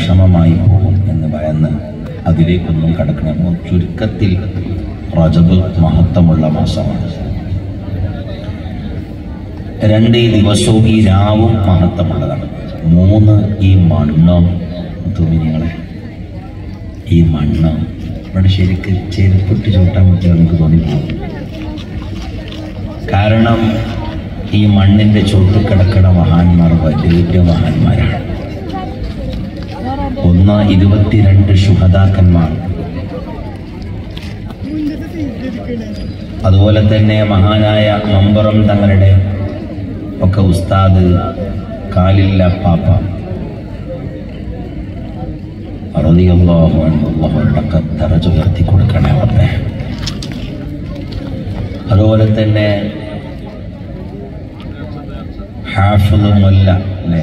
വിഷമമായി പോകും എന്ന് ഭയന്ന് അതിലേക്കൊന്നും കടക്കണം ചുരുക്കത്തിൽ റജബ് മഹത്വമുള്ള മാസമാണ് രണ്ട് ഈ ദിവസവും ഈ രാവും മഹത്വമുള്ളതാണ് മൂന്ന് ഈ മണ്ണ് തുമിനികളെ ഈ മണ്ണ് ഇവിടെ ശരിക്ക് ചെരുപ്പിട്ട് ചൂട്ടാൻ പറ്റുമോ നമുക്ക് തോന്നിപ്പോകും കാരണം ഈ മണ്ണിന്റെ ചോട്ടിൽ കിടക്കണ മഹാന്മാർ വലിയ മഹാന്മാരാണ് ഒന്ന് ഇരുപത്തിരണ്ട് ശുഹതാക്കന്മാർ അതുപോലെ തന്നെ മഹാനായ മമ്പറം തങ്ങളുടെ ഒക്കെ ഉസ്താദ് കാലില്ല പാപ്പ റളിയല്ലാഹു അൻഹു അള്ളാഹുവിൻ്റെ ദറജ ഉയർത്തി കൊടുക്കണേ റബ്ബേ അതുപോലെ തന്നെ ഹാഫിദ് മുല്ല അല്ലേ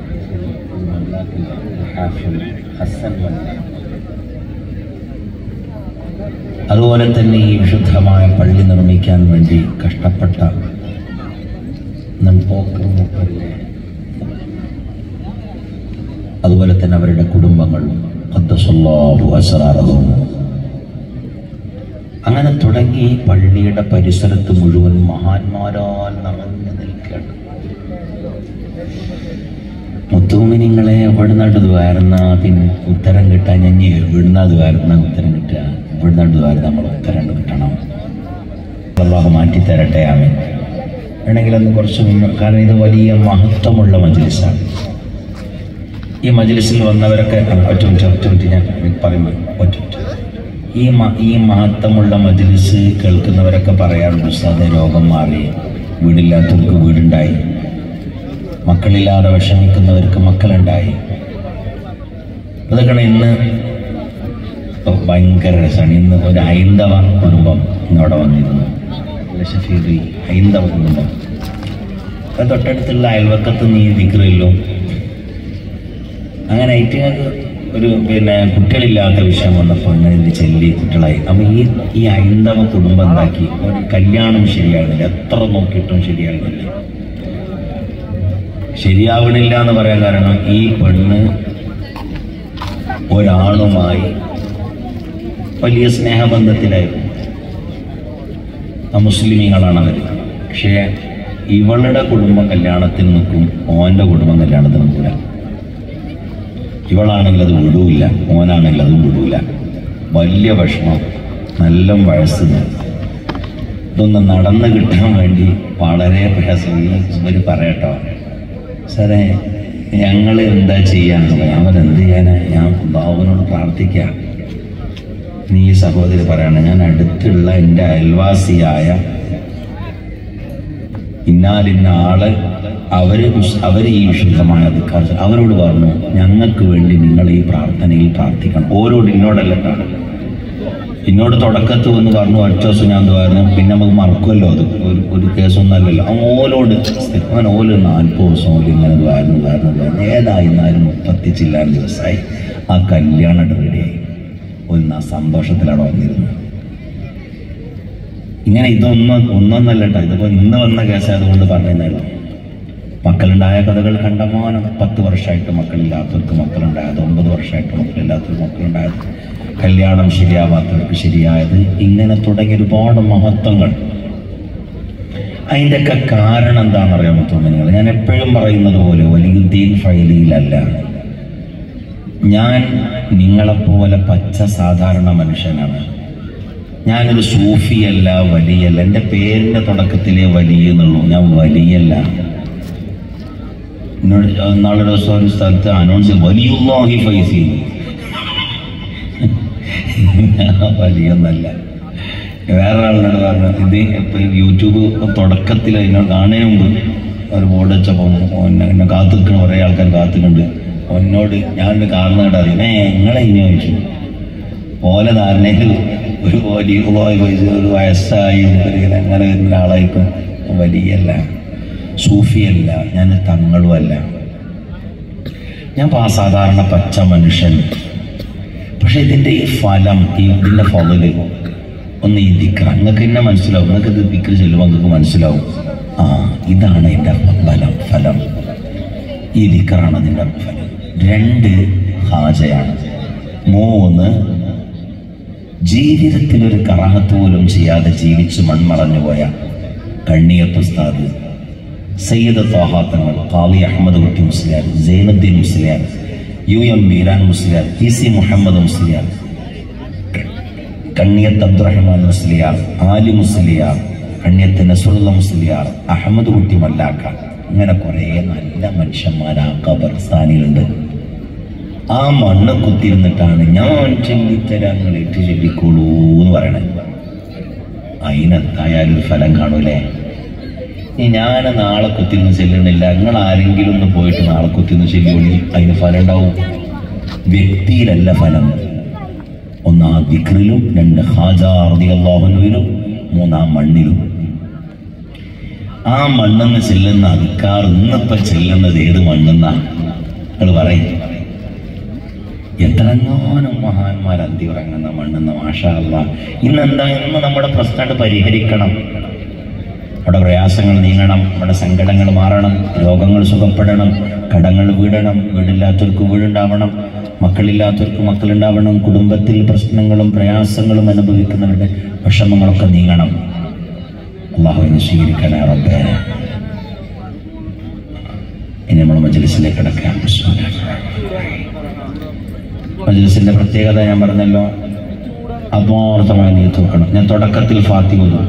ഹാഫിദ് ഹസൻ മുല്ല അതുപോലെ തന്നെ ഈ വിശുദ്ധമായ പള്ളി നിർമ്മിക്കാൻ വേണ്ടി കഷ്ടപ്പെട്ട നമ്പോക്കർ മുപ്പല്ലേ അതുപോലെ തന്നെ അവരുടെ കുടുംബങ്ങളും ഖദ്ദസല്ലാഹു അസ്റാറഹും അങ്ങനെ തുടങ്ങി പള്ളിയുടെ പരിസരത്ത് മുഴുവൻ മഹാന്മാരാൽ നിറഞ്ഞു നിൽക്കുകയാണ് മുത്തൂമിനിങ്ങളെ എവിടുന്നാണ്ട് ദ്വാരുന്ന പിന്നെ ഉത്തരം കിട്ടാൻ ഞാൻ എവിടുന്ന ദ്വാരുന്ന ഉത്തരം കിട്ടുക എവിടുന്നാണ്ട് ദ്വാരുന്ന നമ്മൾ ഉത്തരം കിട്ടണം അള്ളാഹു മാറ്റി തരട്ടെ ആമേ വേണമെങ്കിൽ ഒന്ന് കുറച്ച് മുന്നേ കാരണം ഇത് വലിയ മഹത്വമുള്ള മജ്ലിസാണ് ഈ മജ്ലിസിൽ വന്നവരൊക്കെ ഒറ്റ മിനിറ്റ് ഒറ്റ മിനിറ്റ് ഞാൻ പറയുമ്പോൾ ഒറ്റ മിനിറ്റ് ഈ മ- ഈ മഹത്വമുള്ള മജ്ലിസ് കേൾക്കുന്നവരൊക്കെ പറയാറുണ്ട് ഉസ്താദെ രോഗം മാറി വീടില്ലാത്തവർക്ക് വീടുണ്ടായി മക്കളില്ലാതെ വിഷമിക്കുന്നവർക്ക് മക്കളുണ്ടായി അതൊക്കെയാണ് ഇന്ന് ഇപ്പൊ ഭയങ്കര രസമാണ് ഇന്ന് ഒരു ഹൈന്ദവ കുടുംബം ഇന്നവിടെ വന്നിരുന്നു ഷഫീദ് ഹൈന്ദവ കുടുംബം അത് തൊട്ടടുത്തുള്ള അയൽവക്കത്ത് നീ ദിക്കറില്ലോ അങ്ങനെ ഐറ്റുകൾക്ക് ഒരു പിന്നെ കുട്ടികളില്ലാത്ത വിഷയം വന്നപ്പോൾ അങ്ങനെ ഇത് ചെല്ലി കുട്ടികളായി അപ്പം ഈ ഈ ഹൈന്ദവ കുടുംബം എന്താക്കി ഒരു കല്യാണം ശരിയാകുന്നില്ല എത്ര നോക്കിയിട്ടും ശരിയാകുന്നില്ല ശരിയാവണില്ല എന്ന് പറയാൻ കാരണം ഈ പെണ്ണ് ഒരാണുമായി വലിയ സ്നേഹബന്ധത്തിലായിരുന്നു ആ മുസ്ലിമീങ്ങളാണ് അവർ പക്ഷേ ഇവളുടെ കുടുംബം കല്യാണത്തിന് നിൽക്കും ഓൻ്റെ കുടുംബം കല്യാണത്തിന് നിൽക്കില്ല ഇവളാണെങ്കിൽ അത് വിടൂല്ല ഓനാണെങ്കിൽ അതും വിടൂല വലിയ വിഷമം നല്ല വയസ്സ് ഇതൊന്ന് നടന്നു കിട്ടാൻ വേണ്ടി വളരെ പ്രയാസം ഈ ഇവർ പറയട്ടോ സാറേ ഞങ്ങൾ എന്താ ചെയ്യാൻ അവൻ എന്ത് ചെയ്യാനാ ഞാൻ ബാബുവിനോട് പ്രാർത്ഥിക്കാം നീ ഈ സഹോദരി പറയണം ഞാൻ അടുത്തുള്ള എൻ്റെ അയൽവാസിയായ ഇന്നാലിന്ന ആള് അവര് ഉസ്- അവര് ഈ വിശുദ്ധമായ അധികാരം അവരോട് പറഞ്ഞു ഞങ്ങൾക്ക് വേണ്ടി നിങ്ങൾ ഈ പ്രാർത്ഥനയിൽ പ്രാർത്ഥിക്കണം ഓരോട് ഇന്നോടല്ല കാണും എന്നോട് തുടക്കത്ത് വന്ന് പറഞ്ഞു ഒറ്റ ദിവസം ഞാൻ എന്തുവായിരുന്നു പിന്നെ നമുക്ക് മറക്കുമല്ലോ അത് ഒരു ഒരു കേസൊന്നും അല്ലല്ലോ ആ ഓലോട് അങ്ങനെ ഓല് നാൽപ്പത് ദിവസം ഓല് ഇങ്ങനെ ഇതായിരുന്നു ഇതായിരുന്നു ഇതായിരുന്നു ഏതായി എന്നാലും മുപ്പത്തി ചില്ലാൻ ദിവസമായി ആ കല്യാണം റെഡിയായി ഒന്ന് ആ സന്തോഷത്തിലാണ് വന്നിരുന്നത് ഇങ്ങനെ ഇതൊന്നും ഒന്നൊന്നല്ല കേട്ടോ ഇതിപ്പോ ഇന്ന് വന്ന കേസ് അതുകൊണ്ട് പറഞ്ഞതല്ലോ മക്കളുണ്ടായ കഥകൾ കണ്ടമാനം പത്ത് വർഷമായിട്ട് മക്കളില്ലാത്തവർക്ക് മക്കളുണ്ടായത് ഒമ്പത് വർഷമായിട്ട് മക്കളില്ലാത്തവർക്ക് മക്കളുണ്ടായത് കല്യാണം ശരിയാവാത്തവർക്ക് ശരിയായത് ഇങ്ങനെ തുടങ്ങിയ ഒരുപാട് മഹത്വങ്ങൾ അതിൻ്റെയൊക്കെ കാരണം എന്താണെന്നറിയാമോ തോന്നുന്നത് ഞാൻ എപ്പോഴും പറയുന്നത് പോലെ വലിയുദ്ദീൻ ഫൈലിയിലല്ല ഞാൻ നിങ്ങളെപ്പോലെ പച്ച സാധാരണ മനുഷ്യനാണ് ഞാനൊരു സൂഫിയല്ല വലിയല്ല എൻ്റെ പേരിൻ്റെ തുടക്കത്തിലേ വലിയ എന്നുള്ളൂ ഞാൻ വലിയല്ല എന്നോട് നാളെ ദിവസം ഒരു സ്ഥലത്ത് അനൗൺസ് ചെയ്തു വലിയുള്ളാഹി ഫൈസി ഞാൻ വലിയൊന്നല്ല വേറെ ആളിനോട് പറഞ്ഞു ഇത് ഇപ്പൊ ഈ യൂട്യൂബ് തുടക്കത്തിൽ അതിനോട് കാണുന്നതിന് മുമ്പ് ഒരു ബോർഡ് വെച്ചപ്പോൾ എന്നെ എന്നെ കാത്തു നിൽക്കുന്ന കുറേ ആൾക്കാർ കാത്തു കണ്ട് എന്നോട് ഞാൻ കാരണമായിട്ട് അറിയാം ഏ നിങ്ങളെ ഇനി ചോദിച്ചു ഓല ധാരണയിൽ ഒരു വലിയ പൈസ ഒരു വയസ്സായി ഒരു അങ്ങനെ വരുന്ന ആളായിരിക്കും വലിയല്ല സൂഫിയല്ല ഞാൻ തങ്ങളുമല്ല ഞാൻ ഇപ്പൊ ആ സാധാരണ പച്ച മനുഷ്യൻ പക്ഷെ ഇതിന്റെ ഈ ഫലം ഈ ഇതിന്റെ ഫലല് ഒന്ന് ഈ ദിക്ര നിങ്ങൾക്ക് എന്നെ മനസ്സിലാവും നിങ്ങൾക്ക് ഇത് ദിക്ര ചെല്ലുമ്പോൾ നിങ്ങൾക്ക് മനസ്സിലാവും ആ ഇതാണ് എൻ്റെ ബലം ഫലം ഈ ദിക്റാണ് അതിൻ്റെ ഫലം രണ്ട് ഹാജ ഹാജയാണ് മൂന്ന് ജീവിതത്തിൽ ഒരു കറാഹത്ത് പോലും ചെയ്യാതെ ജീവിച്ച് മൺമറഞ്ഞുപോയ കണ്ണിയത്ത് ഉസ്താദ് സയ്യിദ് ത്വാഹാത്തങ്ങൾ കാളി Ahmed Kutty Musliyar Zainuddin Musliyar U M Meeran Musliyar T C Muhammad Musliyar Kanniyath Abdurahman Musliyar Ali Musliyar Kanniyath Nasrullah Musliyar Ahmed Kutty മല്ലാക്ക ഇങ്ങനെ കുറേ നല്ല മനുഷ്യന്മാർ ആ ഖബർസ്ഥാനിലുണ്ട് ആ മണ്ണ് കുത്തിയിരുന്നിട്ടാണ് ഞാൻ ചെല്ലിത്തരാൻ നിങ്ങൾ ഇട്ട് ചെല്ലിക്കോളൂ എന്ന് പറയണേ അതിനെന്തായാലും ഒരു ഫലം കാണൂലേ ഇനി ഞാൻ നാളെ കുത്തിന്ന് ചെല്ലണില്ല നിങ്ങൾ ആരെങ്കിലും ഒന്ന് പോയിട്ട് നാളെ കുത്തിന്ന് ചെല്ലുകൊള്ളി അതിന് ഫലം ഉണ്ടാവും വ്യക്തിയിലല്ല ഫലം ഒന്ന് ആ ദിക്റിലും രണ്ട് ഹാജാർദികളും മൂന്നാം മണ്ണിലും ആ മണ്ണെന്ന് ചെല്ലുന്ന അധിക്കാർ ഇന്നിപ്പോ ചെല്ലുന്നത് ഏത് മണ്ണെന്നാ നിങ്ങൾ പറയും എത്രങ്ങാനും മഹാന്മാർ അന്തി ഉറങ്ങുന്ന മണ്ണെന്ന മാഷാല്ല ഇന്ന് എന്താ ഇന്ന് നമ്മുടെ പ്രശ്നമായിട്ട് പരിഹരിക്കണം നമ്മുടെ പ്രയാസങ്ങൾ നീങ്ങണം നമ്മുടെ സങ്കടങ്ങൾ മാറണം രോഗങ്ങൾ സുഖപ്പെടണം കടങ്ങൾ വീടണം വീടില്ലാത്തവർക്ക് വീടുണ്ടാവണം മക്കളില്ലാത്തവർക്ക് മക്കളുണ്ടാവണം കുടുംബത്തിൽ പ്രശ്നങ്ങളും പ്രയാസങ്ങളും അനുഭവിക്കുന്നവരുടെ വിഷമങ്ങളൊക്കെ നീങ്ങണം അള്ളാഹുവിനെ സ്വീകരിക്കണേ റബ്ബേ ഇനി നമ്മൾ മജ്ലിസിലേക്ക് കിടക്കാം മജ്ലിസിന്റെ പ്രത്യേകത ഞാൻ പറഞ്ഞല്ലോ ആത്മാർത്ഥമായി നീ തോക്കണം ഞാൻ തുടക്കത്തിൽ ഫാത്തി ഓതും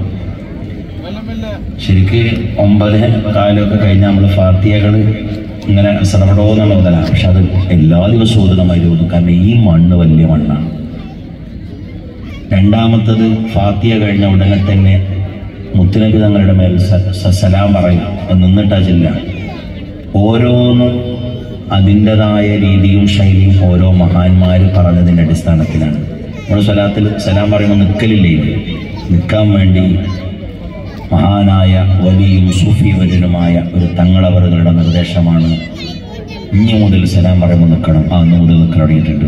ശരിക്ക് ഒമ്പത് കാലമൊക്കെ കഴിഞ്ഞാൽ നമ്മൾ ഫാത്തിയകൾ ഇങ്ങനെ ശ്രമടോ എന്നുള്ള മുതലാണ് പക്ഷെ അത് എല്ലാ ദിവസവും ഓതണമായി ഓതും കാരണം ഈ മണ്ണ് വലിയ മണ്ണാണ് രണ്ടാമത്തത് ഫാത്തിയ കഴിഞ്ഞ ഉടനെ തന്നെ മുത്തുനബി തങ്ങളുടെ മേൽ സ- സ- സലാം പറയും അത് നിന്നിട്ടാ ചെല്ല ഓരോന്നും അതിൻ്റെതായ രീതിയും ശൈലിയും ഓരോ മഹാന്മാർ പറഞ്ഞതിൻ്റെ അടിസ്ഥാനത്തിലാണ് നമ്മൾ സ്വലാത്തിൽ സലാം പറയുമ്പോൾ നിൽക്കലില്ലേ നിൽക്കാൻ വേണ്ടി മഹാനായ വലിയും സൂഫി വര്യനുമായ ഒരു തങ്ങളവറുകളുടെ നിർദ്ദേശമാണ് ഇനി മുതൽ സലാം പറയുമ്പോൾ നിൽക്കണം ആ അന്ന് മുതൽ നിൽക്കാൻ തുടങ്ങിയിട്ടുണ്ട്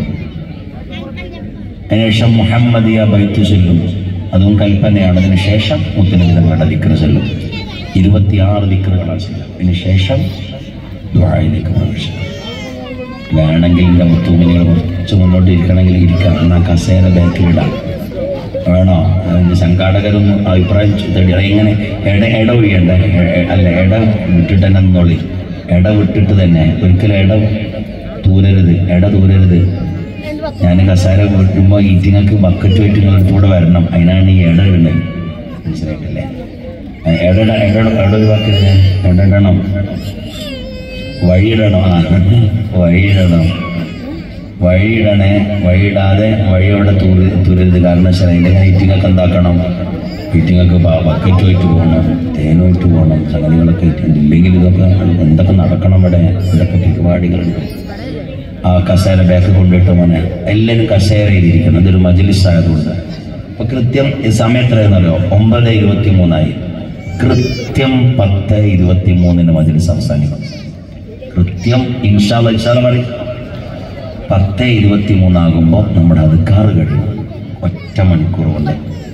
അതിനുശേഷം മുഹമ്മദിയ ബൈത്ത് ചൊല്ലും അതും കൽപ്പനയാണ് അതിന് ശേഷം മുത്തനബി തങ്ങളുടെ ദിക്കറ് ചൊല്ലും ഇരുപത്തിയാറ് ദിക്കറുകളാണ് ചെയ്യുക അതിന് ശേഷം ദ്വാഴയിലേക്ക് പ്രവേശിക്കും വേണമെങ്കിൽ എൻ്റെ മുത്തൂമിനികൾ കുറച്ച് മുന്നോട്ട് ഇരിക്കണമെങ്കിൽ ഇരിക്കാം എന്നാൽ കസേര ബാക്കിലിടാം വേണോ അതിന് സംഘാടകരൊന്നും അഭിപ്രായം തേടി ഇങ്ങനെ ഇട ഇട ഒഴിയണ്ട എ- എ- അല്ല ഇട വിട്ടിട്ട് തന്നെ നിന്നോളി ഇട വിട്ടിട്ട് തന്നെ ഒരിക്കലും ഇട തൂരരുത് ഇട തൂരരുത് ഞാൻ കസാര വീട്ടുമ്പോൾ ഈറ്റിങ്ങൾക്ക് ബക്കറ്റ് വെട്ടി നിങ്ങളുടെ കൂടെ വരണം അതിനാണ് ഈ ഇട ഇടുന്നത് മനസ്സിലായിട്ടില്ലേ ആ, ഇട ഇട ഇട ഇട ഒഴിവാക്കരുത് ഇട ഇടണം വഴിയിടണം ആ വഴിയിടണം വഴിയിടണേ വഴിയിടാതെ വഴിയോടെ തൂറി തുരരുത് കാരണം വെച്ചാൽ അതിൻ്റെ മീറ്റിങ്ങൊക്കെ എന്താക്കണം മീറ്റിങ്ങൊക്കെ ബക്കറ്റ് പോയിട്ട് പോകണം തേനുമായിട്ട് പോകണം സംഗതികളൊക്കെ ആയിട്ടുണ്ട് ഇല്ലെങ്കിൽ ഇതൊക്കെ എന്തൊക്കെ നടക്കണം ഇവിടെ എന്തൊക്കെ പരിപാടികളുണ്ട് ആ കസേര ബാക്ക് കൊണ്ടിട്ട് മോനെ എല്ലാവരും കസേരയിലിരിക്കണം ഇതൊരു മജ്ലിസ് ആയതുകൊണ്ട് അപ്പൊ കൃത്യം ഈ സമയം എത്രയെന്നറിയോ ഒമ്പത് ഇരുപത്തി മൂന്നായി കൃത്യം പത്ത് ഇരുപത്തി മൂന്നിന് മജ്ലിസ് അവസാനിക്കും കൃത്യം ഇൻഷാല്ല ഇൻഷാല്ല പറയും പത്ത് ഇരുപത്തി മൂന്നാകുമ്പോൾ നമ്മുടെ അതുക്കാറ് കഴിയും ഒറ്റ മണിക്കൂർ കൊണ്ട്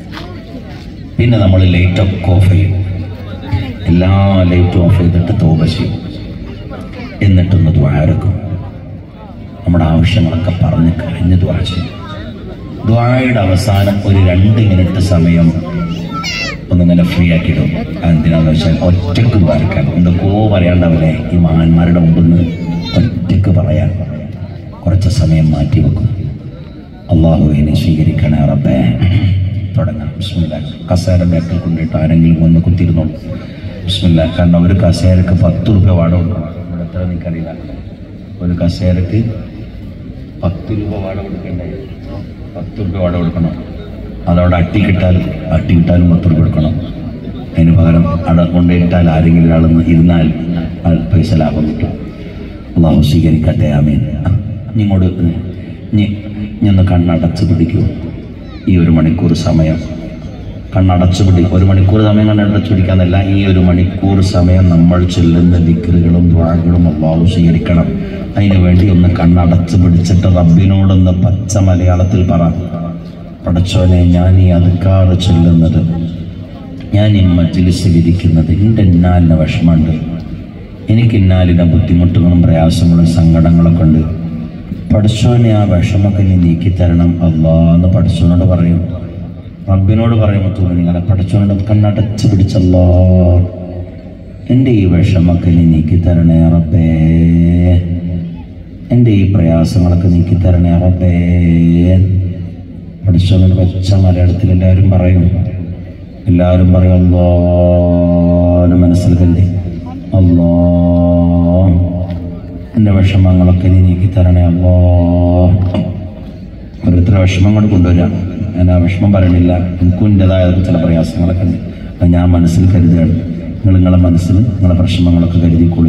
പിന്നെ നമ്മൾ ലൈറ്റ് ഒക്കെ ഓഫ് ചെയ്യും എല്ലാ ലൈറ്റും ഓഫ് ചെയ്തിട്ട് തോപ ചെയ്യും എന്നിട്ടൊന്ന് ദ്വാരക്കും നമ്മുടെ ആവശ്യങ്ങളൊക്കെ പറഞ്ഞ് കഴിഞ്ഞ് ദ്വാ ചെയ്യും ദ്വായുടെ അവസാനം ഒരു രണ്ട് മിനിറ്റ് സമയം ഒന്നിങ്ങനെ ഫ്രീ ആക്കിയിടും എന്തിനാന്ന് വെച്ചാൽ ഒറ്റക്ക് ദ്വാരക്കാൻ എന്തൊക്കെയോ പറയാണ്ടാവില്ലേ ഈ മഹാന്മാരുടെ മുമ്പിൽ നിന്ന് ഒറ്റക്ക് പറയാൻ കുറച്ച് സമയം മാറ്റി വെക്കും അള്ളാഹുവിനെ സ്വീകരിക്കണേ റബ്ബേ തുടങ്ങാം ബിസ്മില്ല കസേര ബാക്കിൽ കൊണ്ടിട്ട് ആരെങ്കിലും ഒന്ന് കുത്തിയിരുന്നോളൂ ബിസ്മില്ല കാരണം ഒരു കസേരക്ക് പത്ത് റുപ്യ വാടക കൊടുക്കണം ഇവിടെ എത്ര നിൽക്കറിയില്ല ഒരു കസേരക്ക് പത്ത് രൂപ വാടക കൊടുക്കണ്ടേ പത്ത് രൂപ വാടക കൊടുക്കണം അതവിടെ അട്ടി കിട്ടാൽ അട്ടി കിട്ടാലും പത്ത് രൂപ കൊടുക്കണം അതിന് പകരം അവിടെ കൊണ്ടിട്ടാൽ ആരെങ്കിലും ഒരാൾ ഇരുന്നാൽ ആ പൈസ ലാഭം കിട്ടും അള്ളാഹു സ്വീകരിക്കട്ടെ ആമീൻ നിങ്ങോട് ഇനി ഇനി ഒന്ന് കണ്ണടച്ച് പിടിക്കൂ ഈ ഒരു മണിക്കൂർ സമയം കണ്ണടച്ച് പിടി ഒരു മണിക്കൂർ സമയം കണ്ണടച്ച് പിടിക്കാന്നല്ല ഈ ഒരു മണിക്കൂർ സമയം നമ്മൾ ചെല്ലുന്ന ദിക്കറുകളും ദ്വാരങ്ങളും അള്ളാഹു സ്വീകരിക്കണം അതിനു വേണ്ടി ഒന്ന് കണ്ണടച്ച് പിടിച്ചിട്ട് റബ്ബിനോടൊന്ന് പച്ച മലയാളത്തിൽ പറ പടച്ചോനെ ഞാൻ ഈ അതുക്കാറ് ചെല്ലുന്നത് ഞാൻ ഈ മജ്ലിസിലിരിക്കുന്നത് എൻ്റെ ഇന്നാലിന് വിഷമമുണ്ട് എനിക്ക് ഇന്നാലിൻ്റെ ബുദ്ധിമുട്ടുകളും പ്രയാസങ്ങളും സങ്കടങ്ങളൊക്കെ ഉണ്ട് പഠിച്ചോനെ ആ വിഷമൊക്കെ നീ നീക്കി തരണം അള്ളാന്ന് പഠിച്ചോനോട് പറയും റബ്ബിനോട് പറയും മുത്തൂന് നിങ്ങളെ പഠിച്ചോനോട് കണ്ണടച്ച് പിടിച്ചല്ലോ എൻ്റെ ഈ വിഷമൊക്കെ നീ നീക്കി തരണേ റബ്ബേ എൻ്റെ ഈ പ്രയാസങ്ങളൊക്കെ നീക്കി തരണേ റബ്ബേ പഠിച്ചോനോട് വെച്ച മലയാളത്തിൽ എല്ലാവരും പറയും എല്ലാവരും പറയും അല്ലോ മനസ്സിൽ കരുതി അല്ലോ എൻ്റെ വിഷമങ്ങളൊക്കെ നീ നീക്കി തരണേ അല്ലോ ഓരോരുത്തരെ വിഷമം കൊണ്ട് കൊണ്ടുവരാം ഞാൻ ആ വിഷമം പറയണില്ല എനിക്കും എൻ്റെതായ ചില പ്രയാസങ്ങളൊക്കെ ഉണ്ട് അത് ഞാൻ മനസ്സിൽ കരുതുകയാണ് നിങ്ങൾ നിങ്ങളെ മനസ്സിൽ നിങ്ങളെ വിഷമങ്ങളൊക്കെ കരുതിക്കോളി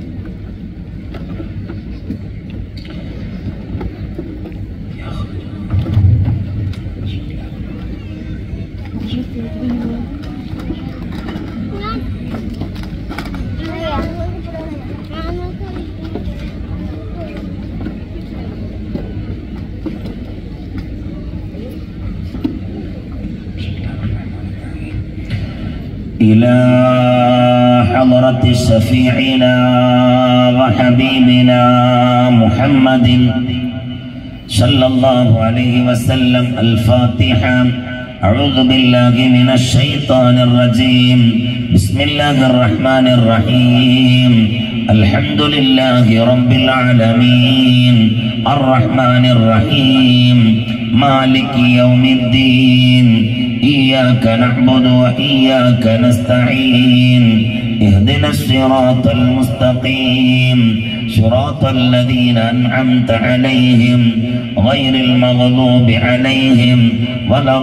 إلى حضرة شفيعنا وحبيبنا محمد صلى الله عليه وسلم الفاتحة أعوذ بالله من الشيطان الرجيم بسم الله الرحمن الرحيم الحمد لله رب العالمين الرحمن الرحيم مالك يوم الدين إياك نعبد وإياك نستعين اهدنا الصراط المستقيم صراط الذين أنعمت عليهم غير المغضوب عليهم ولا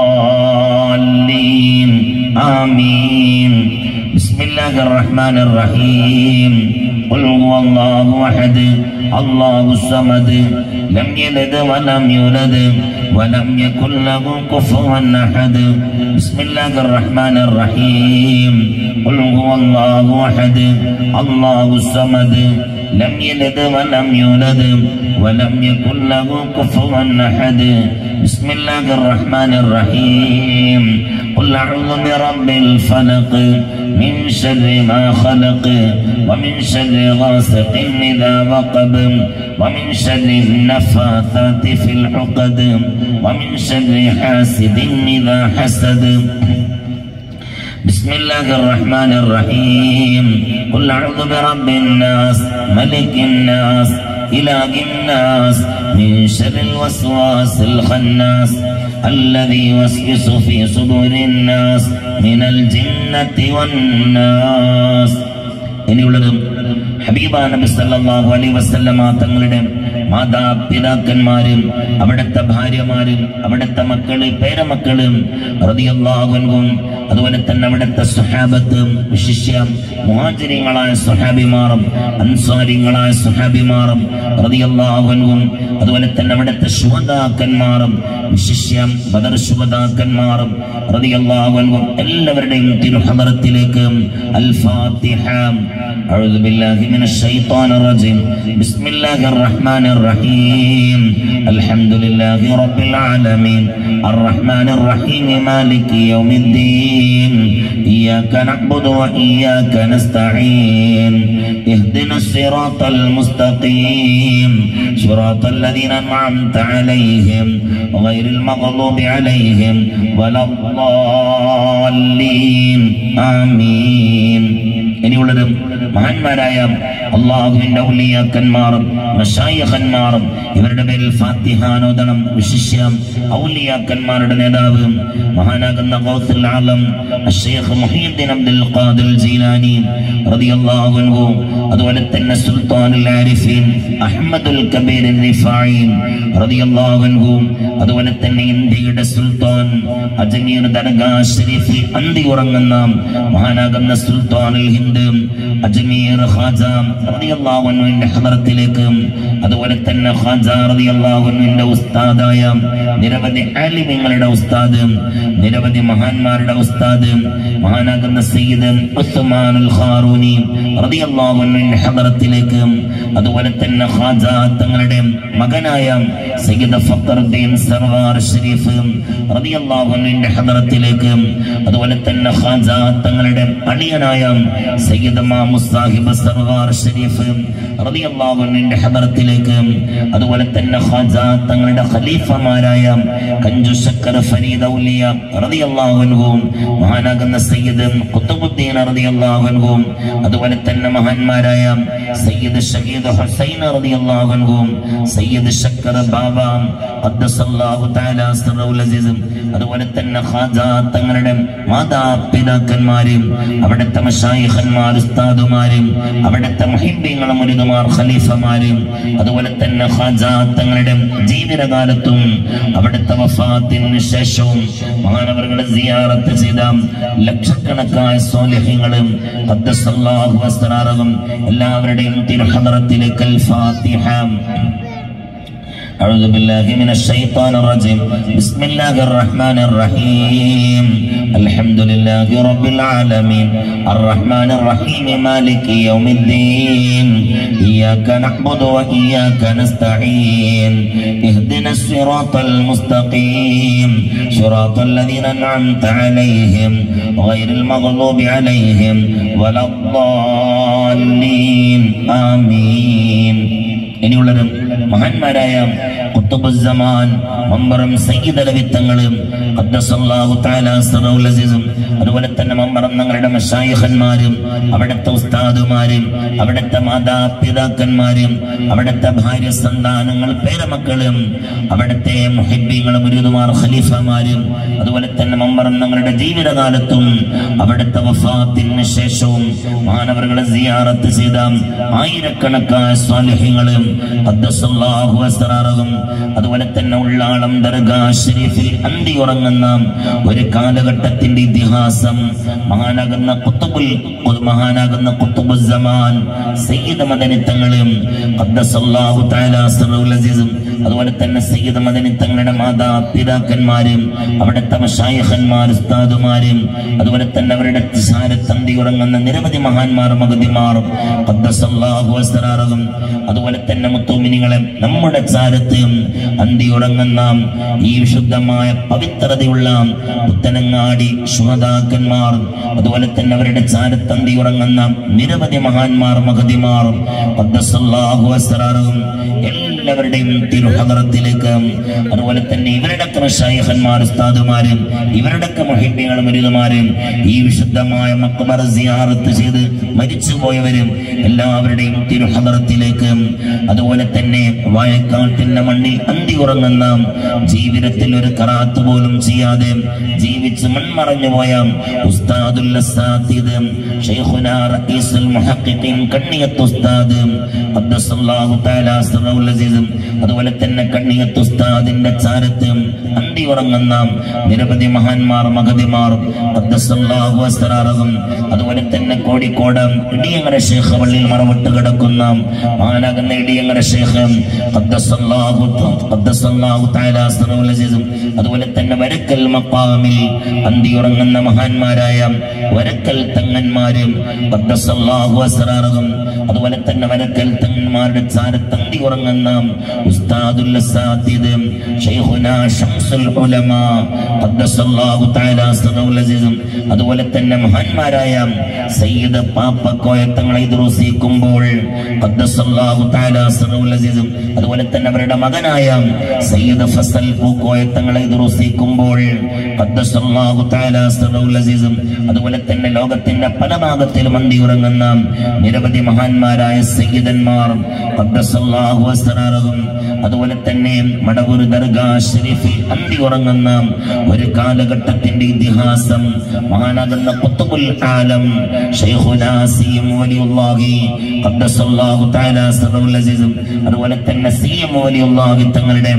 الضالين آمين بسم الله الرحمن الرحيم قل هو الله أحد الله الصمد لم يلد ولم يولد ولم يكن له كفوا أحد بسم الله الرحمن الرحيم قل هو الله أحد الله الصمد لم يلد ولم يولد ولم يكن له كفوا أحد بسم الله الرحمن الرحيم قل أعوذ برب الفلق من شر ما خلق ومن شر غاسق إذا وقب ومن شر النفاثات في العقد ومن شر حاسد إذا حسد بسم الله الرحمن الرحيم قل أعوذ برب الناس ملك الناس إله الناس من شر الوسواس الخناس الذي يوسوس في صدور الناس من الجنة والناس ഇനിയുള്ളത് ഹബീബ നബി സല്ലല്ലാഹു അലൈഹി വസല്ലമ തങ്ങളുടെ മാതാപിതാക്കന്മാരും അവിടുത്തെ ഭാര്യമാരും അവിടുത്തെ മക്കള് പേരമക്കളും റളിയല്ലാഹു അൻഹും അതുപോലെ തന്നെ അവിടുത്തെ സുഹാബത്തും വിശിഷ്യ മുഹാജിരിങ്ങളായ സുഹാബിമാറും അൻസാരിങ്ങളായ സുഹാബിമാറും റളിയല്ലാഹു അൻഹും അതുപോലെ തന്നെ അവിടുത്തെ ശുഹദാക്കന്മാരും വിശിഷ്യ ബദർ ശുഹദാക്കന്മാരും റളിയല്ലാഹു അൻഹും എല്ലാവരുടെയും തിരുഹദറത്തിലേക്ക് അൽ ഫാത്തിഹ أعوذ بالله من الشيطان الرجيم بسم الله الرحمن الرحيم الحمد لله رب العالمين الرحمن الرحيم مالك يوم الدين إياك نعبد وإياك نستعين اهدنا الصراط المستقيم صراط الذين أنعمت عليهم غير المغضوب عليهم ولا الضالين آمين ഇനിയുള്ളത് മഹാന്മാരായ അള്ളാഹുവിന്റെ ഔലിയാക്കന്മാറും മഷായഖന്മാറും ഇവരുടെ പേരിൽ ഫാത്തിഹാനോദനം വിശിഷ്യ ഔലിയാക്കന്മാരുടെ നേതാവ് മഹാനാകുന്ന ഗൗസുൽ ആലം അഷ്ശൈഖ് മുഹീദ്ദീൻ അബ്ദുൽ ഖാദിർ ജീലാനി റളിയല്ലാഹു അൻഹു അതുപോലെ തന്നെ സുൽത്താനുൽ ആരിഫീൻ അഹ്മദുൽ കബീർ റിഫായി റളിയല്ലാഹു അൻഹു അതുപോലെ തന്നെ ഇന്ത്യയുടെ സുൽത്താൻ അജ്മീർ ദർഗാ ഷരീഫിൽ അന്തി ഉറങ്ങുന്ന മഹാനാകുന്ന സുൽത്താനുൽ ഹിന്ദ് അജ്മീർ ഖാജ റളിയല്ലാഹു അൻഹുവിന്റെ ഹദറത്തിലേക്ക് അതുപോലെ തന്നെ ഖാജ റളിയല്ലാഹു അൻഹുവിന്റെ ഉസ്താദായ നിരവധി ആലിമ്യങ്ങളുടെ ഉസ്താദ് നിരവധി മഹാന്മാരുടെ ഉസ്താദ് മഹാനാകുന്ന സയ്യിദ് ഉസ്മാനുൽ ഖാറൂനി റളിയല്ലാഹു അൻഹുവിന്റെ ഹദറത്തിലേക്ക് അതുപോലെ തന്നെ ഖാജ തങ്ങളുടെ മകനായ സയ്യിദ് ഫഖറുദ്ദീൻ സർവാർ ഷരീഫ് റളിയല്ലാഹു അൻഹുവിന്റെ ഹദറത്തിലേക്ക് അതുപോലെ തന്നെ ഖാജ തങ്ങളുടെ അളിയനായ സയ്യിദ് മാമു സാഹിബ് സർവാർ ഷരീഫ് റളിയല്ലാഹു അൻഹുവിന്റെ ഹദറത്തിലേക്ക് അതുപോലെ തന്നെ ഖാജ തങ്ങളുടെ ഖലീഫമാരായ കഞ്ചു ശക്കർ ഫരീദ് ഔലിയ റളിയല്ലാഹു അൻഹുവും മഹാനാകുന്ന സയ്യിദ് ഖുതുബുദ്ദീൻ റളിയല്ലാഹു അൻഹുവും അതുപോലെ തന്നെ മഹാന്മാരായ സയ്യിദ് ഷഹീദ് ഹുസൈൻ റളിയല്ലാഹു അൻഹുവും സയ്യിദ് ശക്കർ ബാബ ഖദ്ദസല്ലാഹു തആല സിറൗൽ അസീസ് അതുപോലെ തന്നെ ഖാജ തങ്ങളുടെ മാതാപിതാക്കന്മാരും അവിടുത്തെ മഷായിഖന്മാർ ഉസ്താദുമാരും അവിടുത്തെ മുഹിബ്ബീങ്ങളും മുരുദുമാർ ഖലീഫമാരും അതുപോലെ തന്നെ ഖാജ തങ്ങളുടെ ജീവിതകാലത്തും അവിടുത്തെ വഫാത്തിന് ശേഷവും മഹാനവറുകളെ സിയാറത്ത് ചെയ്ത ലക്ഷക്കണക്കായ സ്വാലിഹ്യങ്ങളും ഖദ്ദസല്ലാഹു അസ്റാറും എല്ലാവരുടെയും തിരുഹദറത്തിലേക്ക് അൽ ഫാത്തിഹ أعوذ بالله من الشيطان الرجيم بسم الله الرحمن الرحيم الحمد لله رب العالمين الرحمن الرحيم مالك يوم الدين إياك نعبد وإياك نستعين اهدنا الصراط المستقيم صراط الذين أنعمت عليهم غير المغضوب عليهم ولا الضالين آمين ഇനിയുള്ളത് മഹാന്മാരായ കുത്തുബുസമാൻ മമ്പറം സയ്യിദ് അലവിത്തങ്ങളും ഖദ്ദസല്ലാഹു തആല സിറൗൽ അസീസും അതുപോലെ തന്നെ മമ്പറം ഞങ്ങളുടെ മശായിഖന്മാരും അവിടുത്തെ ഉസ്താദുമാരും അവിടുത്തെ മാതാപിതാക്കന്മാരും അവിടുത്തെ ഭാര്യ സന്താനങ്ങൾ പേരമക്കളും അവിടുത്തെ മുഹിബ്ബീങ്ങളും മുരുതുമാർ ഖലീഫമാരും അതുപോലെ തന്നെ മമ്പറം ഞങ്ങളുടെ ജീവിതകാലത്തും അവിടുത്തെ വഫാത്തിന് ശേഷവും മാനവറുകളെ സിയാറത്ത് ചെയ്ത ആയിരക്കണക്കായ സ്വാലിഹ്യങ്ങളും ഖദ്ദസല്ലാഹു അസ്റാറും അതുപോലെ തന്നെ ഉള്ളാളം ദർഗാ ഷരീഫിൽ അന്തി ഉറങ്ങുന്ന ഒരു കാലഘട്ടത്തിന്റെ ഇതിഹാസം മഹാനാകുന്ന കുത്തുബുൽ മഹാനാകുന്ന കുത്തുബുസമാൻ സയ്യിദ് മദനിത്തങ്ങളും ഖദ്ദസല്ലാഹു തആല അസ്ററുൽ അസീസും അതുപോലെ തന്നെ സയ്യിദ് മദനിത്തങ്ങളുടെ മാതാപിതാക്കന്മാരും അവിടുത്തെ മഷായിഖന്മാർ ഉസ്താദുമാരും അതുപോലെ തന്നെ അവരുടെ തിസാരത്തന്തി ഉറങ്ങുന്ന നിരവധി മഹാന്മാർ മഗതിമാർ ഖദ്ദസല്ലാഹു അസ്റാറും അതുപോലെ തന്നെ മുത്തുമിനികളെ നമ്മുടെ ചാരത്ത് അന്തി ഉറങ്ങുന്ന ഈ വിശുദ്ധമായ പവിത്രതയുള്ള പുത്തനങ്ങാടി ശുഹദാക്കന്മാർ അതുപോലെ തന്നെ അവരുടെ ചാരത്തന്തി ഉറങ്ങുന്ന നിരവധി മഹാന്മാർ മഹതിമാർ ഖദ്ദസല്ലാഹു അസ്റാറും എല്ലാവരുടെയും തിരുഹദറത്തിലേക്ക് അതുപോലെ തന്നെ ഇവരുടെ ഷൈഖന്മാർ ഉസ്താദുമാരും ഇവരുടെ മുഹിബ്യങ്ങളും മുരുകന്മാരും ഈ വിശുദ്ധമായ മക്ബറ സിയാറത്ത് ചെയ്ത് മരിച്ചുപോയവരും എല്ലാവരുടെയും തിരുഹദറത്തിലേക്ക് അതുപോലെ തന്നെ വായക്കാട്ടിന്റെ മണ്ണിൽ അന്തി ഉറങ്ങുന്ന ജീവിതത്തിൽ ഒരു കറാത്ത് പോലും ചെയ്യാതെ ജീവിച്ച് മൺമറഞ്ഞു പോയ ഉസ്താദുൽ അസാത്തിദ് ഷൈഖുനാ റഈസുൽ മുഹഖിഖീൻ കണ്ണിയത്ത് ഉസ്താദ് ഖദ്ദസല്ലാഹു തആല സിറൗൽ അസീസ് അതുപോലെ തന്നെ കണ്ണിയത്ത് ഉസ്താദിന്റെ ചാരത്ത് അന്തി ഉറങ്ങുന്ന നിരവധി മഹാന്മാർ മഹതിമാർ ഖദ്ദസല്ലാഹു അസ്റാറും അതുപോലെ തന്നെ കോഴിക്കോട് ഇടിയങ്ങര ശേഖ് പള്ളിയിൽ മറവിട്ട് കിടക്കുന്ന മഹാനാകുന്ന ഇടിയങ്ങര ശേഖ് ഖദ്ദസല്ലാഹു ഖദ്ദസല്ലാഹു തആല സിറൗൽ അസീസും അതുപോലെ തന്നെ വരക്കൽ മഖാമിൽ അന്തി ഉറങ്ങുന്ന മഹാന്മാരായ വരക്കൽ തങ്ങന്മാരും ഖദ്ദസല്ലാഹു അസ്റാറും അതുപോലെ തന്നെ വരക്കൽ തങ്ങന്മാരുടെ ചാരത്തന്തി ഉറങ്ങുന്ന ഉസ്താദുൽ അസാത്തിദ് ഷൈഖുനാ ഷംസുൽ ഉലമ ഖദ്ദസല്ലാഹു തആല സിറൗൽ അസീസും അതുപോലെ തന്നെ മഹാന്മാരായ സയ്യിദ് പാപ്പക്കോയ തങ്ങളെ ദുറൂസിക്കുമ്പോൾ ഖദ്ദസല്ലാഹു തആല സിറൗൽ അസീസും അതുപോലെ തന്നെ അവരുടെ മകനായ സയ്യിദ് ഫസൽ പൂക്കോയ തങ്ങളെ ദുറൂസിക്കുമ്പോൾ ഖദ്ദസല്ലാഹു തആല സിറൗൽ അസീസും അതുപോലെ തന്നെ ലോകത്തിന്റെ പല ഭാഗത്തിലും അന്തി ഉറങ്ങുന്ന നിരവധി മഹാന്മാരായ സയ്യിദന്മാർ ഖദ്ദസല്ലാഹു അസ്റാറും അതുപോലെ തന്നെ മടവൂർ ദർഗാ ഷരീഫിൽ അന്തി ഉറങ്ങുന്ന ഒരു കാലഘട്ടത്തിന്റെ ഇതിഹാസം മഹാനാകുന്ന ഖുത്ബുൽ ആലം ശൈഖുനാ സിയം വലിയുള്ളാഹി ഖദ്ദസല്ലാഹു തആല സിറൗൽ അസീസും അതുപോലെ തന്നെ സിയം വലിയുള്ളാഹി തങ്ങളുടെ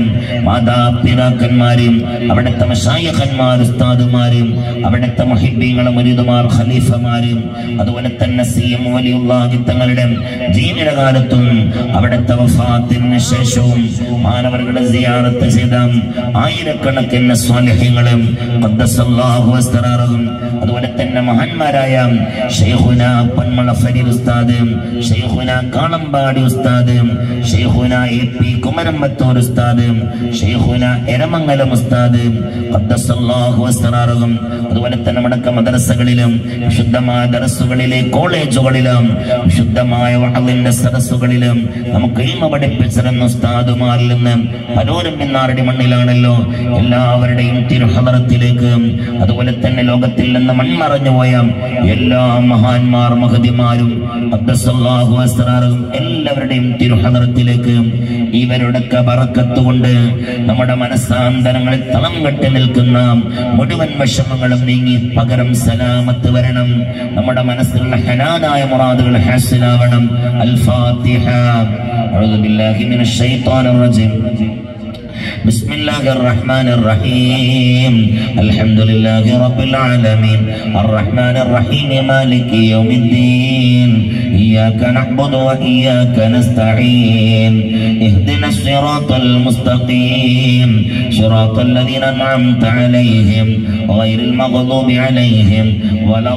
മാതാപിതാക്കന്മാരും അവിടുത്തെ മശായിഖന്മാർ ഉസ്താദുമാരും അവിടുത്തെ മുഹിബ്ബീങ്ങളും മുരീദുമാർ ഖലീഫമാരും അതുപോലെ തന്നെ സിയം വലിയുള്ളാഹി തങ്ങളുടെ ജീവിതകാലത്തും അവിടുത്തെ വഫാത്തിന് ശേഷവും മാനവരുടെ സിയാറത്ത് ചെയ്ത ആയിരക്കണക്കിന് സ്വാലിഹ്യങ്ങളും ഖദ്ദസല്ലാഹു അസ്റാറും അതുപോലെ തന്നെ മഹാന്മാരായ ഷെയ്ഖുന പൊന്മള ഫരീദ് ഉസ്താദ് ഷെയ്ഖുന കാളമ്പാടി ഉസ്താദ് ഷെയ്ഖുന എ പി കുമരമ്പത്തൂർ ഉസ്താദ് ഉസ്താദ് ഷെയ്ഖുന എരമംഗലം ഉസ്താദ് ഖദ്ദസല്ലാഹു അസ്റാറും അതുപോലെ തന്നെ നമ്മുടെ മദ്രസകളിലും വിശുദ്ധമായ ദർസുകളിലെ കോളേജുകളിലും വിശുദ്ധമായ വഹലിന്റെ സദസ്സുകളിലും നമുക്ക് ഇൽമ പഠിപ്പിച്ചിരുന്ന ഉസ്താദുമാരിൽ നിന്ന് പലരും ഇന്നാരുടെ മണ്ണിലാണല്ലോ എല്ലാവരുടെയും തിരുഹദറത്തിലേക്ക് അതുപോലെ തന്നെ ലോകത്തിൽ നിന്ന് മൺമറഞ്ഞു പോയ എല്ലാ മഹാന്മാർ മഹതിമാരും ഖദ്ദസല്ലാഹു അസ്റാറും എല്ലാവരുടെയും തിരുഹദറത്തിലേക്ക് ഇവരുടെ ബറക്കത്ത് കൊണ്ട് നമ്മുടെ മനസ്സാന്തരങ്ങളിൽ തളം കെട്ടി നിൽക്കുന്ന മുഴുവൻ വിഷമങ്ങളും നീങ്ങി പകരം സലാമത്ത് വരണം നമ്മുടെ മനസ്സിലുള്ള ഹലാലായ മുറാദുകൾ ഹാസിലാവണം അൽ ഫാത്തിഹ أعوذ بالله من الشيطان الرجيم بسم الله الرحمن الرحيم الحمد لله رب العالمين الرحمن الرحيم مالك يوم الدين إياك نعبد وإياك نستعين اهدنا الصراط المستقيم صراط الذين أنعمت عليهم غير المغضوب عليهم ولا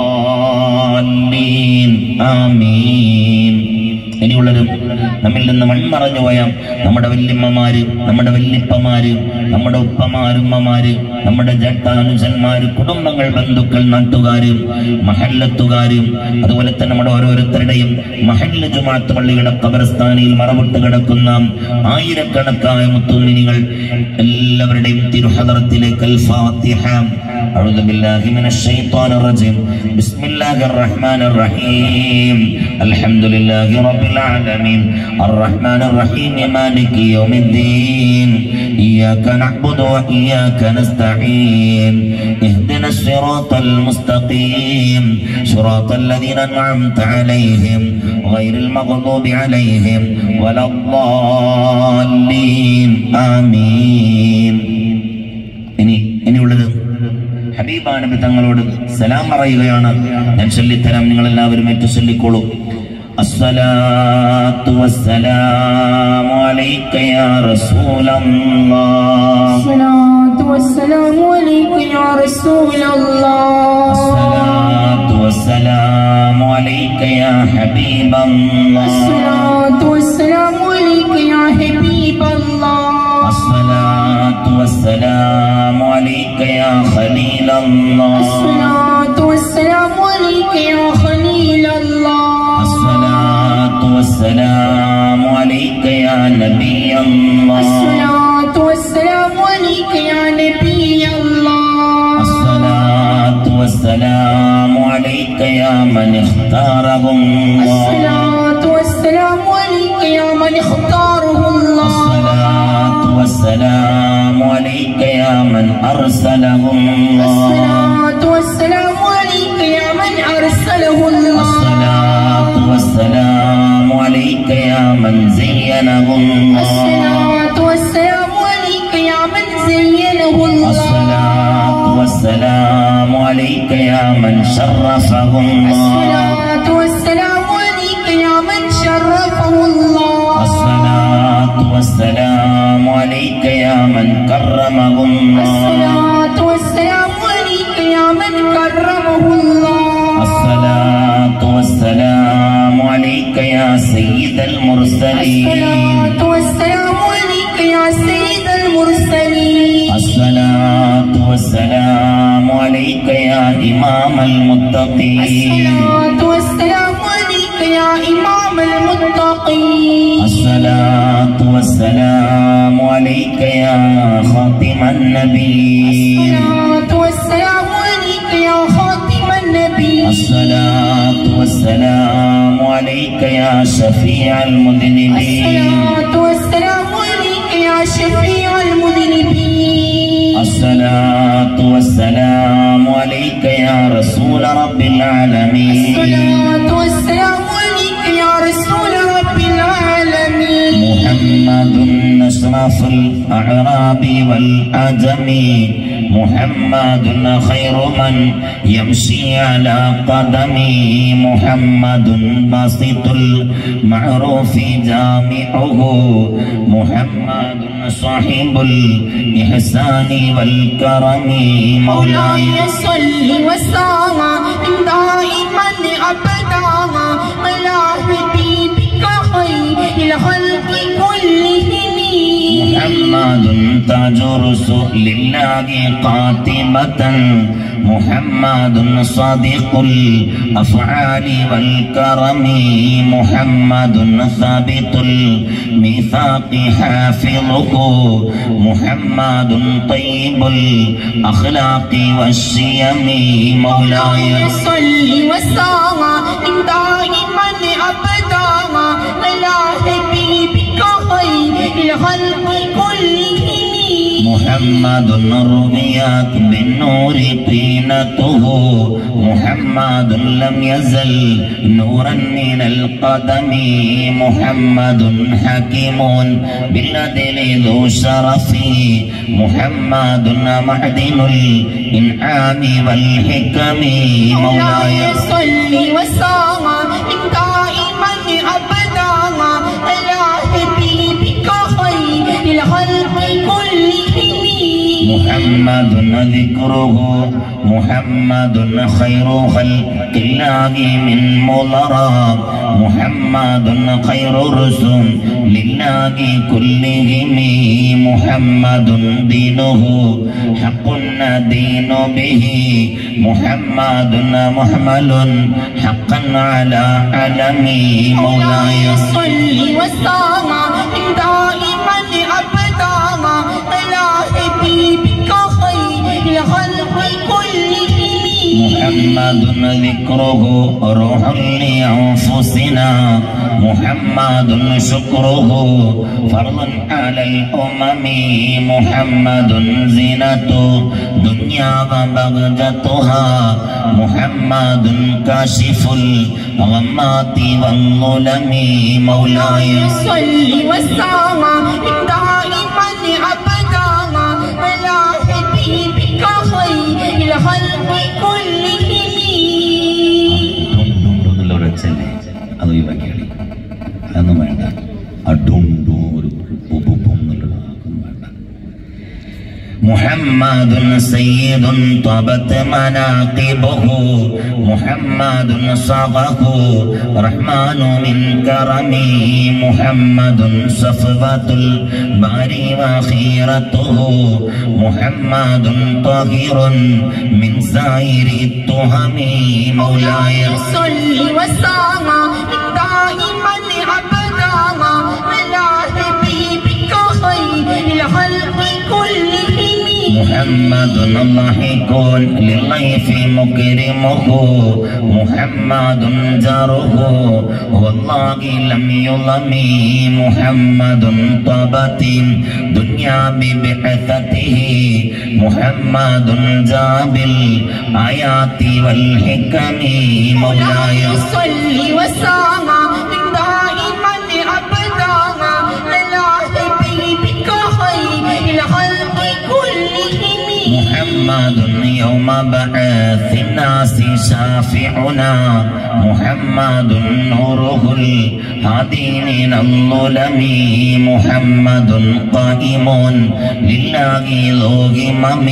الضالين آمين ഇനിയുള്ളത് നമ്മിൽ നിന്ന് മൺമറഞ്ഞു പോയ നമ്മുടെ വല്യമ്മമാര് നമ്മുടെ വല്യപ്പമാര് നമ്മുടെ ഉപ്പമാരുമ്മമാര് നമ്മുടെ ജട്ടാനുജന്മാര് കുടുംബങ്ങൾ ബന്ധുക്കൾ നാട്ടുകാര് മഹല്ലത്തുകാര് അതുപോലെ തന്നെ നമ്മുടെ ഓരോരുത്തരുടെയും മഹല്ല ജുമാത്ത് പള്ളിയുടെ കബർസ്ഥാനിയിൽ മറവിട്ട് കിടക്കുന്ന ആയിരക്കണക്കായ മുത്തുമിനികൾ എല്ലാവരുടെയും തിരുഹദറത്തിലേക്ക് അൽ ഫാത്തിഹ أعوذ بالله من الشيطان الرجيم بسم الله الرحمن الرحيم الحمد لله رب العالمين الرحمن الرحيم مالك يوم الدين إياك نعبد وإياك نستعين اهدنا الصراط المستقيم صراط الذين أنعمت عليهم غير المغضوب عليهم ولا الضالين آمين ഇനി ഇനിയുള്ളത് ഹബീബ നബി തങ്ങളോട് സലാം പറയുകയാണ് ഞാൻ ചൊല്ലിത്തരാം നിങ്ങൾ എല്ലാവരും ഏറ്റു ചൊല്ലിക്കോളൂ الصلاة والسلام عليك يا رسول الله الصلاة والسلام عليك يا رسول الله الصلاة والسلام عليك يا حبيب الله الصلاة والسلام عليك يا حبيب الله الصلاة والسلام عليك يا خليل الله الصلاة والسلام عليك يا خليل الله الصلاة والسلام عليك يا نبي الله الصلاة والسلام عليك يا نبي الله الصلاة والسلام عليك يا من اختاره الله الصلاة والسلام عليك يا من اختاره الله الصلاة والسلام عليك يا من أرسله الله الصلاة والسلام عليك يا من أرسله الله الصلاة والسلام عليك يا من زينه الله الصلاة والسلام عليك يا من زينه الله الصلاة والسلام عليك يا من شرفه الله الصلاة والسلام عليك يا من شرفه الله الصلاة والسلام عليك يا من كرمه الله الصلاة والسلام عليك يا من كرمه الله الصلاة والسلام عليك يا سيد المرسلين الصلاة والسلام عليك يا سيد المرسلين الصلاة والسلام عليك يا إمام المتقين الصلاة والسلام عليك يا إمام المتقين الصلاة والسلام عليك يا خاتم النبيين الصلاة والسلام عليك يا خاتم النبي الصلاة والسلام عليك يا شفيع المذنبين الصلاة والسلام عليك يا شفيع المذنبين الصلاة والسلام عليك يا رسول رب العالمين الصلاة والسلام عليك يا رسول رب العالمين محمد أشرف الأعراب والأجم محمد خير من يمشي على قدمي محمد بسيط المعروف جامعه محمد صاحب الإحسان والكرم مولاي مولاي صل وسلم دائما ابدا على حبيبك خير الخلق كلهم محمد تاج رسول الله قاتبة محمد صادق الأفعال والكرم محمد ثابت الميثاق حافظه محمد طيب الأخلاق والشيم مولاي صل وسلم دائما ابدا على حبيبك خير الخلق كلهم محمد رؤياك بالنور طينته محمد لم يزل نورا من القدم محمد حكيم بالعدل ذو شرف محمد معدن الإنعام والحكم مولاي مولاي صل وسلم دائما ابدا على حبيبك خير الخلق كلهم محمد ذكره محمد خير خلق الله من مضرى محمد خير رسل لله كلهم محمد دينه حق ندين به محمد محمل حقا على علمي مولاي مولاي صل وسلم دائما ابدا على حبيبك خير الخلق كلهم محمد ذكره روح لأنفسنا محمد شكره فرض على الأمم محمد زينة دنيا وبغجتها محمد كاشف الغمات والظلم مولاي صل وسلم دائما ابدا على حبيبك خير الخلق كلهم ഒരച്ചല്ലേ അത് ഒഴിവാക്കിയാടി അതൊന്നും വേണ്ട അഡുണ്ടു ഒരു ഉപ്പുപ്പും എന്നുള്ളത് അതൊന്നും വേണ്ട محمد سيد طبت مناقبه محمد صغه رحمن من كرمه محمد صفوة الباري وخيرته محمد طاهر من سائر التهم مولاي صل وسلم دائما ابدا على حبيبك خير الخلق كلهم محمد ضحك للضيف مكرمه محمد جاره والله لم يظلم محمد طبت دنيا ببعثته محمد جاب الآيات والحكم مولاي صل وسلم دائما ابدا على حبيبك خير الخلق كلهم محمد يوم بعث الناس شافعنا محمد نوره الهادي من الظلم محمد قائم لله ذو همم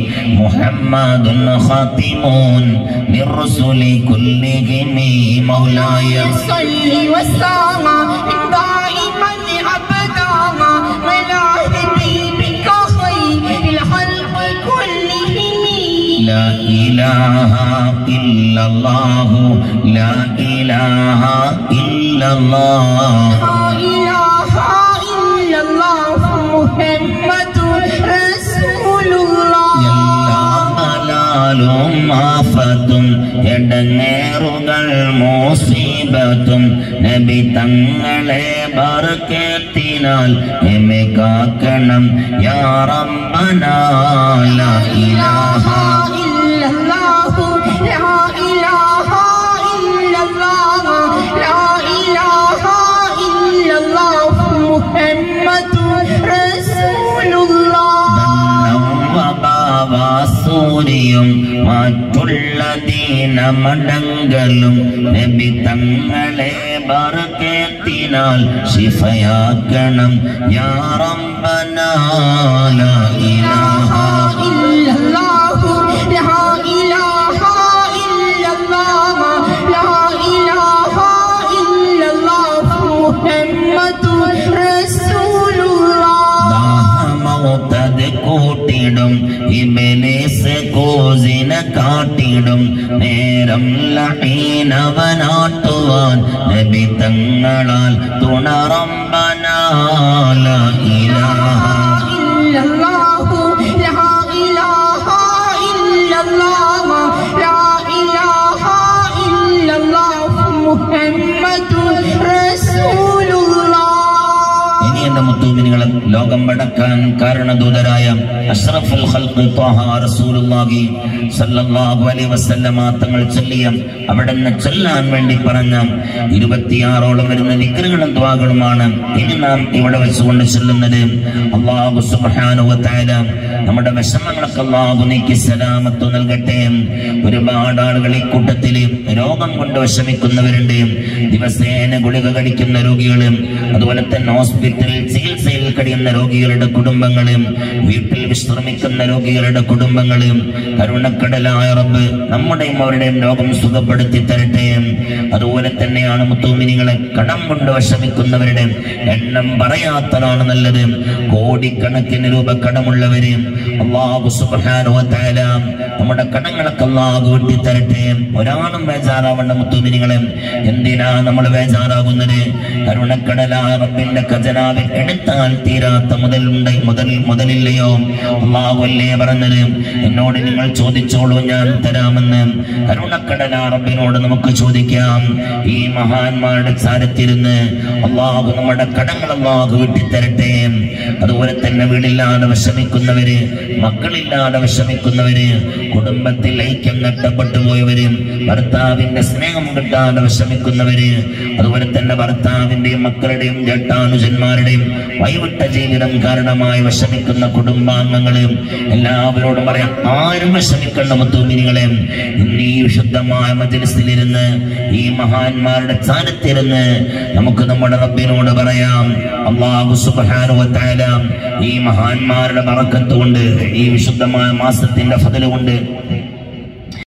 محمد خاتم للرسل كلهم مولاي صل وسلم دائما ابدا على حبيبك خير الخلق كلهم لا إله إلا الله لا إله إلا الله لا إله إلا الله محمد رسول الله എല്ലാ ഹലാലും ആഫത്തും എടങ്ങേറുകൾ മോസീബത്തും നബി തങ്ങളെ ബർക്കത്തിനാൽ എന്നെ കാക്കണം യാ റബ്ബനാ ലാ ഇലാഹ إلا الله لا إله إلا الله لا إله إلا الله محمد رسول الله സൂര്യയും മറ്റുള്ള ദീനമടങ്കലും നബി തങ്ങളെ ബർക്കത്തിനാൽ ശിഫയാക്കണം യാ റബ്ബനാ ലാ ഇലാഹ إلا الله لا إله إلا الله لا إله إلا الله محمد رسول الله മൂലം ലഹീനവനാട്ടുവാൻ നബി തങ്ങളാൽ തുണറമ്പനാല ഇലാഹ إلا الله لا إله إلا الله لا إله إلا الله محمد رسول الله ഇനി എന്റെ മുത്തൂമിനികളെ ലോകം വടക്കാൻ കാരണദൂതരായ അഷ്റഫുൽ ഖൽഖ് ത്വാഹ റസൂലുള്ളാഹി സല്ലല്ലാഹു അലൈഹി വസല്ലമ തങ്ങൾ ചൊല്ലിയ അവിടെ നിന്ന് ചൊല്ലാൻ വേണ്ടി പറഞ്ഞ ഇരുപത്തിയാറോളം വരുന്ന വിഗ്രഹങ്ങളും ദ്വാകളുമാണ് ഇനി നാം ഇവിടെ വെച്ചുകൊണ്ട് ചൊല്ലുന്നത് അള്ളാഹു സുബ്ഹാനഹു വ തആല നമ്മുടെ വിഷമങ്ങളൊക്കെ അള്ളാഹു നീക്കി സലാമത്ത് നൽകട്ടെ ഒരുപാട് ആളുകൾ ഈ കൂട്ടത്തിൽ രോഗം കൊണ്ട് വിഷമിക്കുന്നവരുണ്ട് ദിവസേന ഗുളിക കഴിക്കുന്ന രോഗികളും അതുപോലെ തന്നെ ഹോസ്പിറ്റലിൽ ചികിത്സയിൽ കഴിയുന്ന രോഗികളുടെ കുടുംബങ്ങളും വീട്ടിൽ വിശ്രമിക്കുന്ന രോഗികളുടെ കുടുംബങ്ങളും കരുണക്കടലായ റബ്ബ് നമ്മുടെയും അവരുടെയും രോഗം സുഖപ്പെടുത്തി തരട്ടെ അതുപോലെ തന്നെയാണ് മുത്തൂമിനികളെ കടം കൊണ്ട് വിഷമിക്കുന്നവരുടെ എണ്ണം പറയാത്തതാണ് നല്ലത് കോടിക്കണക്കിന് രൂപ കടമുള്ളവര് അള്ളാഹു സുബ്ഹാനഹു വ തആല നമ്മുടെ കടങ്ങളൊക്കെ അള്ളാഹു വെട്ടി തരട്ടെ ഒരാളും ബേജാറാവേണ്ട മുത്തൂമിനികളെ എന്തിനാ നമ്മൾ ബേജാറാകുന്നത് കരുണക്കടലായ റബ്ബിന്റെ ഖജനാവിൽ എടുത്താൽ തീരാത്ത മുതൽ ഉണ്ട് മുതൽ മുതലില്ലയോ അള്ളാഹു അല്ലേ പറഞ്ഞത് എന്നോട് നിങ്ങൾ ചോദിച്ചോളൂ ഞാൻ തരാമെന്ന് കരുണക്കടലാ റബ്ബിനോട് നമുക്ക് ചോദിക്കാം ഈ മഹാന്മാരുടെ ചാരത്തിരുന്ന് അള്ളാഹു നമ്മുടെ കടങ്ങൾ അള്ളാഹു വെട്ടിത്തരട്ടെ അതുപോലെ തന്നെ വീടില്ലാതെ വിഷമിക്കുന്നവര് മക്കളില്ലാതെ വിഷമിക്കുന്നവര് കുടുംബത്തിൽ ഐക്യം നഷ്ടപ്പെട്ടു പോയവര് ഭർത്താവിന്റെ സ്നേഹം കിട്ടാതെ വിഷമിക്കുന്നവര് അതുപോലെ തന്നെ ഭർത്താവിന്റെയും മക്കളുടെയും ജട്ടാനുജന്മാരുടെയും വൈവിട്ട ജീവിതം കാരണമായി വിഷമിക്കുന്ന കുടുംബാംഗങ്ങള് എല്ലാവരോടും പറയാം ആരും വിഷമിക്കേണ്ട മുത്തൂമിനികളെ ഇന്ന് ഈ വിശുദ്ധമായ മജലിസിലിരുന്ന് ഈ മഹാന്മാരുടെ സ്ഥാനത്തിരുന്ന് നമുക്ക് നമ്മുടെ റബ്ബിനോട് പറയാം അള്ളാഹു സുബ്ഹാനഹു വ തആല ഈ മഹാന്മാരുടെ ബറക്കത്ത് കൊണ്ട് ഈ വിശുദ്ധമായ മാസത്തിന്റെ ഫതല് കൊണ്ട്